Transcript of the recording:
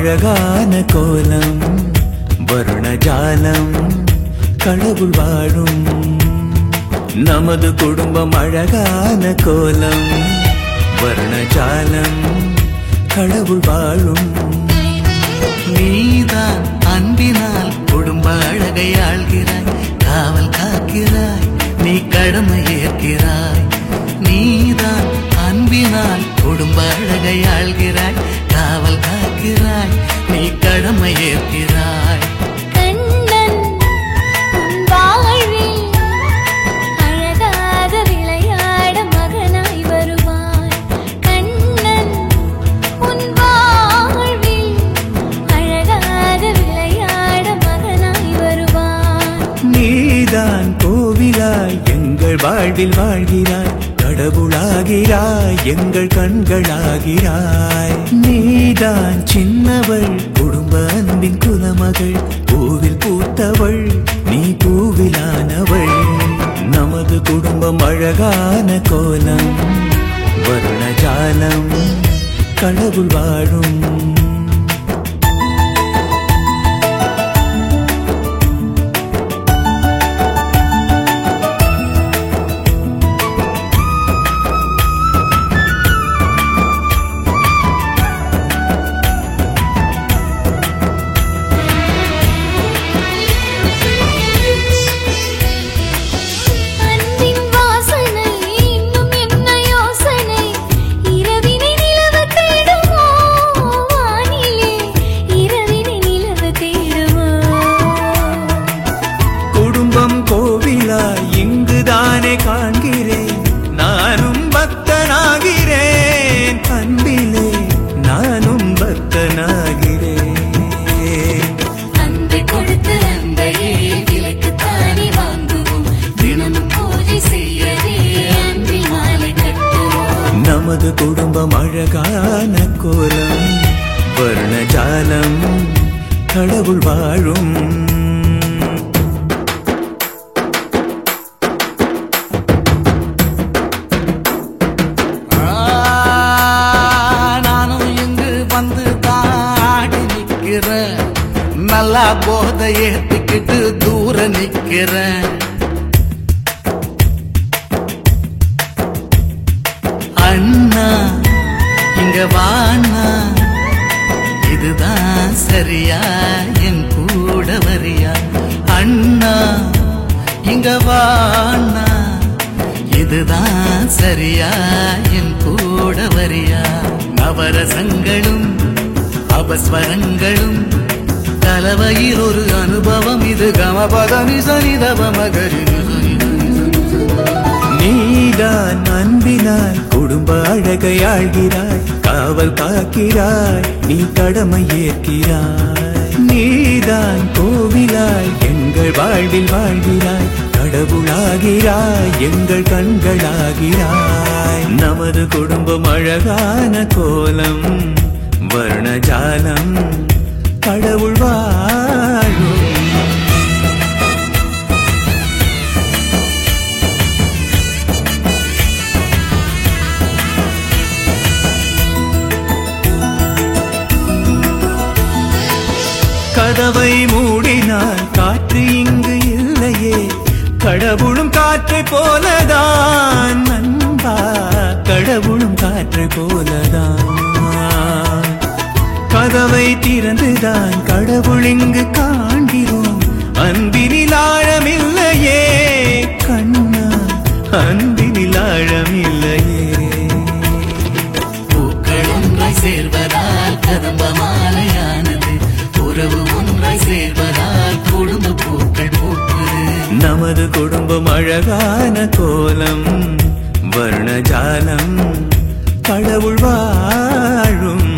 அழகான கோலம் வருணஜாலம் கடவுள் வாழும் நமது குடும்பம் அழகான கோலம் வருணஜாலம் கடவுள் வாழும் நீதான் அன்பினால் குடும்ப அழகை ஆள்கிறாய் காவல் காக்கிறாய் நீ கடமை ஏற்கிறாய் நீதான் அன்பினால் குடும்ப அழகை ஆள்கிறாய் காவல் காக்கிறாய் நீ கடமை ஏற்கிறாய் கண்ணன் உன் வாழ்வில் அழகாக விளையாட மகனாய் வருவான் கண்ணன் உன் வாழ்வில் அழகாக விளையாட மகனாய் வருவான் நீதான் கோவிலாய் எங்கள் வாழ்வில் வாழ்கிறாய் கடவுளாகிறாய் எங்கள் கண்களாகிறாய் நீதான் சின்னவள் குடும்ப அன்பின் குலமகள் பூவில் பூத்தவள் நீ பூவிலானவள் நமது குடும்பம் அழகான கோலம் வருணஜாலம் கடவுள் வாழும் அன்பின் வாசனை இன்னும் என்ன யோசனை இரவினை நிலவு தேடுமோ வானிலே இரவினை நிலவு தேடுமோ குடும்பம் கோவிலாய் இங்குதானே காண்கிறேன் நானும் பக்தனாகிறேன் அன்பிலே நானும் பக்தனாகிறேன் அன்பை கொடுத்து அன்பையே விலைக்கு தானே வாங்குவோம் தினமும் பூஜை செய்யவே அன்பில் மாலை கட்டுவோம் நமது குடும்பம் அழகான கோலம் வர்ணஜாலம் கடவுள் வாழும் ஆ, நானும் இங்கு வந்து தாடி நிக்கிறேன் நல்லா போதை ஏத்திக்கிட்டு தூர நிக்கிறேன் அண்ணா இங்க வாண்ணா இதுதான் சரியா என் கூட வரியா அண்ணா இங்க வாண்ணா இதுதான் சரியா என் கூட வரியா நவரசங்களும் அபஸ்வரங்களும் கலவையில் ஒரு அனுபவம் இது கமபதனி சனிதவ மகரி நீதான் அன்பினால் குடும்ப அழகை ஆழ்கிறாய் காவல் காக்கிறாய் நீ கடமை ஏற்கிறாய் நீதான் கோவிலாய் எங்கள் வாழ்வில் வாழ்கிறாய் கடவுளாகிறாய் எங்கள் கண்களாகிறாய் நமது குடும்பம் அழகான கோலம் வர்ணஜாலம் கடவுள் வாழும் கதவை மூடினால் காற்று இங்கு இல்லையே கடவுளும் காற்றை போலதான் நண்பா கடவுளும் காற்றை போலதான் கதவை திறந்துதான் கடவுள் இங்கு காண்கிறோம் அன்பினில் ஆழமில்லையே கண்ணா அன்பினில் ஆழமில்லையே பூக்கள் ஒன்றாய் சேர்வதால் கதம்ப மாலையானது உறவு ஒன்றாய் சேர்வதால் குடும்ப பூக்கள் பூக்குது நமது குடும்பம் அழகான கோலம் வர்ணஜாலம் கடவுள் வாழும்